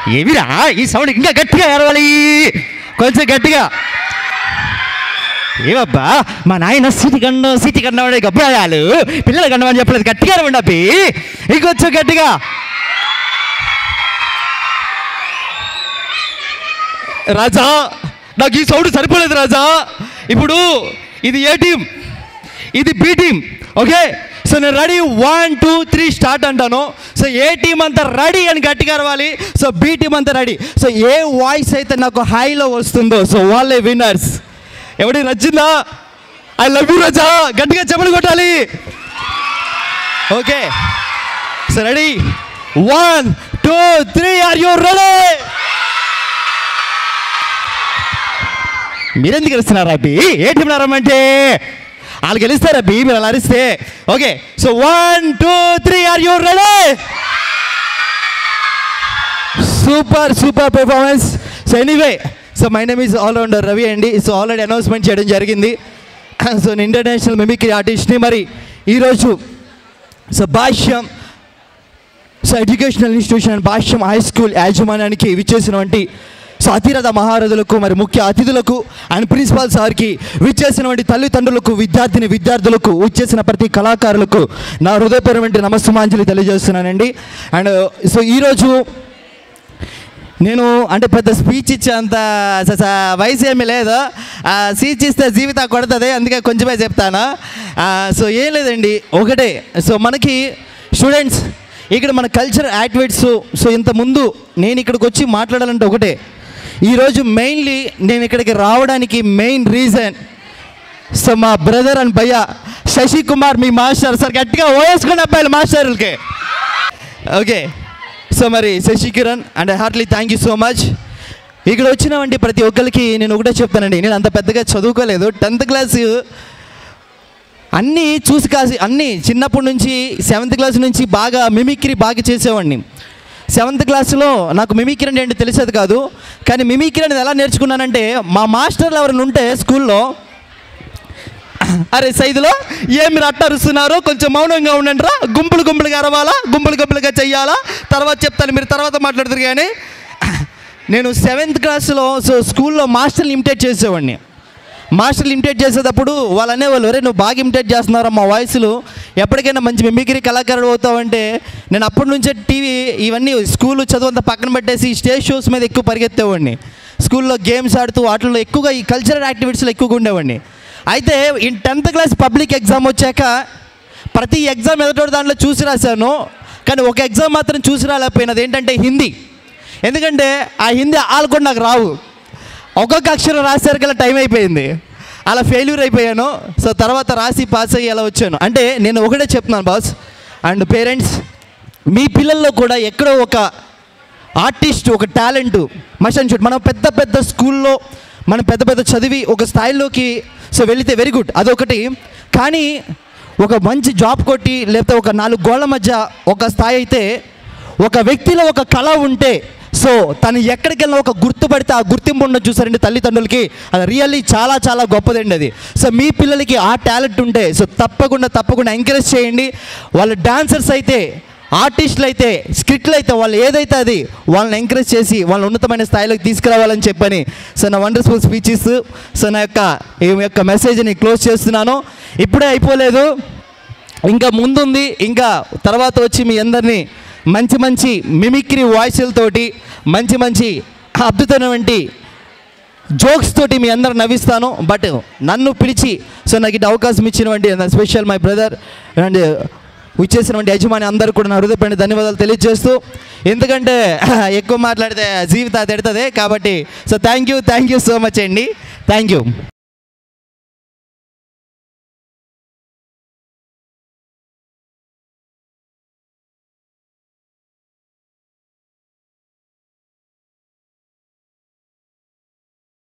ఏమిరా ఈ సౌండ్ ఇంకా గట్టిగా అరవాలి కొంచెం గట్టిగా ఏవబ్బా మా నాయన సీటి కన్ను సీటి కన్ను అనే గబ్బరాయాలు పిల్లల కన్ను అని చెప్పలేదు గట్టిగా అరవండి అబ్బి ఇంకొంచెం గట్టిగా రాజా నాకు ఈ సౌండ్ సరిపోలేదు రాజా ఇప్పుడు ఇది ఏ టీం ఇది బి టీం ఓకే సో నేను ready one two three start అంటాను సో ఏ టీం అంతా రెడీ అని గట్టిగా అరవాలి సో బి టీం అంతా రెడీ సో ఏ వాయిస్ అయితే నాకు హైలో వస్తుందో సో వాళ్ళే విన్నర్స్ ఎవరికి నచ్చిందా ఐ లవ్ యూ రజా గట్టిగా చెప్పలు కొట్టాలి okay so ready one two three are you ready మీరెందుకు గెలుస్తున్నారు అబ్బి ఏ టీంలో రమ్మంటే వాళ్ళు గెలుస్తారు అబ్బి మీరు అలా అరిస్తే okay so one two three are you ready super super performance so anyway so my name is allrounder Ravi అండి సో ఆల్రెడీ అనౌన్స్మెంట్ చేయడం జరిగింది సో నేను ఇంటర్నేషనల్ మిమిక్రీ ఆర్టిస్ట్ని మరి ఈరోజు so Bhashyam so educational institution and Bhashyam high school యాజమాన్యానికి విచ్చేసినటువంటి so అతిరథ మహారథులకు మరి ముఖ్య అతిథులకు అండ్ ప్రిన్సిపాల్ సార్కి విచ్చేసినటువంటి తల్లిదండ్రులకు విద్యార్థిని విద్యార్థులకు విచ్చేసిన ప్రతి కళాకారులకు నా హృదయపరమైన నమస్సుమాంజలి తెలియజేస్తున్నానండి అండ్ సో ఈరోజు నేను అంటే పెద్ద స్పీచ్ ఇచ్చేంత స- స- వయసు ఏమీ లేదు ఆ, స్పీచ్ ఇస్తే జీవితం కొడుతుంది అందుకే కొంచెమే చెప్తాను ఆ, సో ఏం లేదండి ఒకటే సో మనకి స్టూడెంట్స్ ఇక్కడ మన కల్చర్ యాక్టివిటీస్ సో ఇంత ముందు నేను ఇక్కడికి వచ్చి మాట్లాడాలంటే ఒకటే ఈరోజు మెయిన్లీ నేను ఇక్కడికి రావడానికి మెయిన్ రీజన్ సో మా బ్రదర్ అండ్ భయ్య శశి కుమార్ మీ మాస్టర్ సార్ గట్టిగా ఓయేసుకుని అబ్బాయిలు మాస్టర్లకి ఓకే సో మరి Shashi Kiran and heartily thank you so much ఇక్కడ వచ్చినవంటి ప్రతి ఒక్కరికి నేను ఒకటే చెప్తానండి నేను అంత పెద్దగా చదువుకోలేదు టెన్త్ క్లాస్ అన్నీ చూసి కాసి అన్నీ చిన్నప్పటి నుంచి సెవెంత్ క్లాస్ నుంచి బాగా మిమిక్రీ బాగా చేసేవాడిని సెవెంత్ క్లాస్లో నాకు మిమిక్రీ అంటే ఏంటో తెలిసేది కాదు కానీ మిమిక్రీ అనేది ఎలా నేర్చుకున్నానంటే మా మాస్టర్లు ఎవరైనా ఉంటే స్కూల్లో అరే సైదులో ఏం మీరు అట్ట అరుస్తున్నారు కొంచెం మౌనంగా ఉండండి రా గుంపులు గుంపులుగా అరవాలా గుంపులు గుంపులుగా చెయ్యాలా తర్వాత చెప్తాను మీరు తర్వాత మాట్లాడుతారు కానీ నేను సెవెంత్ క్లాస్లో సో స్కూల్లో మాస్టర్ని ఇమిటేట్ చేసేవాడిని మాస్టర్లు ఇమిటేట్ చేసేటప్పుడు వాళ్ళు అనేవాళ్ళు అరే నువ్వు బాగా ఇమిటేట్ చేస్తున్నారా మా వాయిస్లు ఎప్పటికైనా మంచి మిమిక్రీ కళాకారుడు అవుతావంటే నేను అప్పటి నుంచే టీవీ ఇవన్నీ స్కూల్ చదువు అంతా పక్కన పెట్టేసి స్టేజ్ షోస్ మీద ఎక్కువ పరిగెత్తేవాడిని స్కూల్లో గేమ్స్ ఆడుతూ వాటిల్లో ఎక్కువగా ఈ కల్చరల్ యాక్టివిటీస్లో ఎక్కువగా ఉండేవాడిని అయితే ఈ టెన్త్ క్లాస్ పబ్లిక్ ఎగ్జామ్ వచ్చాక ప్రతి ఎగ్జామ్ ఎదుటి దాంట్లో చూసి రాశాను కానీ ఒక ఎగ్జామ్ మాత్రం చూసి రాలేకపోయినది ఏంటంటే హిందీ ఎందుకంటే ఆ హిందీ ఆలు కూడా నాకు రావు ఒక్కొక్క అక్షరం రాసేసరికల్లా టైం అయిపోయింది అలా ఫెయిల్యూర్ అయిపోయాను సో తర్వాత రాసి పాస్ అయ్యి అలా వచ్చాను అంటే నేను ఒకటే చెప్తున్నాను బాస్ అండ్ పేరెంట్స్ మీ పిల్లల్లో కూడా ఎక్కడో ఒక ఆర్టిస్ట్ ఒక టాలెంట్ మషన్ షూట్ మనం పెద్ద పెద్ద స్కూల్లో మనం పెద్ద పెద్ద చదివి ఒక స్థాయిలోకి సో వెళితే వెరీ గుడ్ అదొకటి కానీ ఒక మంచి జాబ్ కొట్టి లేకపోతే ఒక నాలుగు గోళ్ల మధ్య ఒక స్థాయి అయితే ఒక వ్యక్తిలో ఒక కళ ఉంటే సో తను ఎక్కడికి వెళ్ళినా ఒక గుర్తుపడితే ఆ గుర్తింపు ఉండదు చూసారండి తల్లిదండ్రులకి అది రియల్లీ చాలా చాలా గొప్పదండి అది సో మీ పిల్లలకి ఆ టాలెంట్ ఉంటే సో తప్పకుండా తప్పకుండా ఎంకరేజ్ చేయండి వాళ్ళు డాన్సర్స్ అయితే ఆర్టిస్టులు అయితే స్క్రిప్ట్లు అయితే వాళ్ళు ఏదైతే అది వాళ్ళని ఎంకరేజ్ చేసి వాళ్ళని ఉన్నతమైన స్థాయిలోకి తీసుకురావాలని చెప్పని సో నా వండర్ఫుల్ స్పీచెస్ సో నా యొక్క ఈ యొక్క మెసేజ్ని క్లోజ్ చేస్తున్నాను ఇప్పుడే అయిపోలేదు ఇంకా ముందుంది ఇంకా తర్వాత వచ్చి మీ అందరినీ మంచి మంచి మిమిక్రీ వాయిస్లతోటి మంచి మంచి అద్భుతమైనటువంటి జోక్స్ తోటి మీ అందరు నవ్విస్తాను బట్ నన్ను పిలిచి సో నాకు ఇటు అవకాశం ఇచ్చినటువంటి స్పెషల్ మై బ్రదర్ అండ్ ఇచ్చేసినటువంటి యజమాని అందరూ కూడా నా హృదయపడిన ధన్యవాదాలు తెలియజేస్తూ ఎందుకంటే ఎక్కువ మాట్లాడితే జీవిత తిడుతుంది కాబట్టి so thank you thank you so much అండి థ్యాంక్ యూ